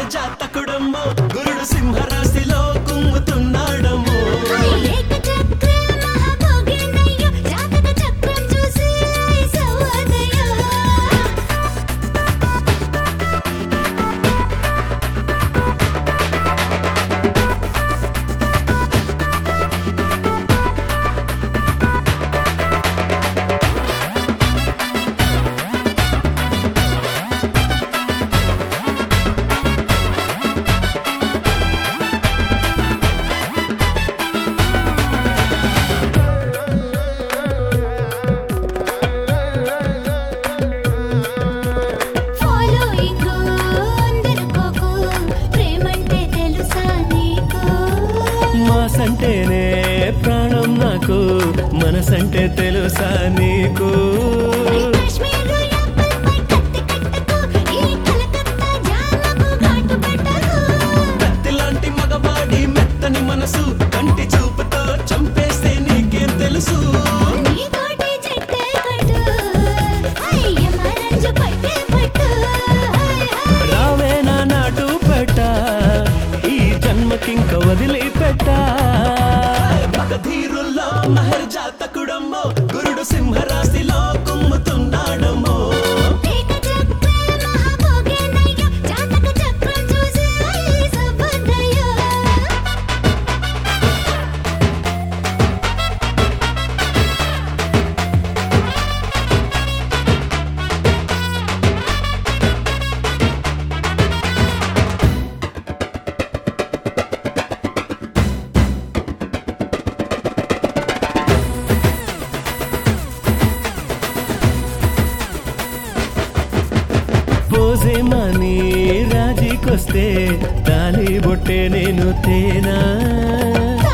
మహర్జాతకుడమ్మో గురుడు సింహరాశిలో కుమ్ముతున్నాడమ్మో ఏకచక్ర మహాభోగినయ్యో జాతక చక్రం చూసి సవదయో ఫాలోయింగ్ అందరుకోకు ప్రేమంటే తెలుసా నీకు మాసంటేనే ప్రాణం నాకు మనసంటే తెలుసా నీకు కాశ్మీర్ యాపిల్ పై కత్తి కట్టకు ఈ కలకత్తా జామకు కాటు పెట్టకు కత్తిలాంటి మగవాడి మెత్తని మనసు కంటి చూపుతో చంపేస్తే నీకేం తెలుసు నీ తోటి చెట్టే కట్టు అయ్య మరంజు పట్టే పట్టు రావే నా నాటు పెట్ట ఈ జన్మకింక వదిలిపెట్ట మగధీరుల్లో మహర్జాతకుడమ్మో గురుడు సింహరాశిలో కుమ్ముతున్నాడమ్మో ఏకచక్ర మహాభోగినయ్యో జాతక చక్రం చూసి సవదయో పోసే మని రాజీకొస్తే తాలి బొట్టే నేను తేనా